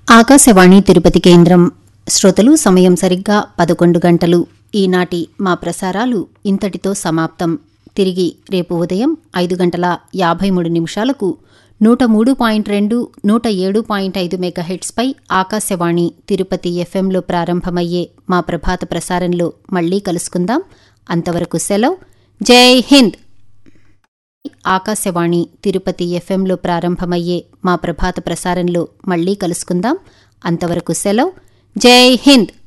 ఆకాశవాణి తిరుపతి కేంద్రం శ్రోతలు సమయం సరిగ్గా పదకొండు గంటలు ఈనాటి మా ప్రసారాలు ఇంతటితో సమాప్తం తిరిగి రేపు ఉదయం ఐదు గంటల యాభై మూడు నిమిషాలకు నూట మూడు పాయింట్ రెండు నూట ఏడు పాయింట్ ఐదు మెగాహెట్స్పై ఆకాశవాణి తిరుపతి ఎఫ్ఎంలో ప్రారంభమయ్యే మా ప్రభాత ప్రసారంలో మళ్లీ కలుసుకుందాం అంతవరకు సెలవు జై హింద్ ఆకాశవాణి తిరుపతి ఎఫ్ఎంలో ప్రారంభమయ్యే మా ప్రభాత ప్రసారంలో మళ్లీ కలుసుకుందాం అంతవరకు సెలవు జై హింద్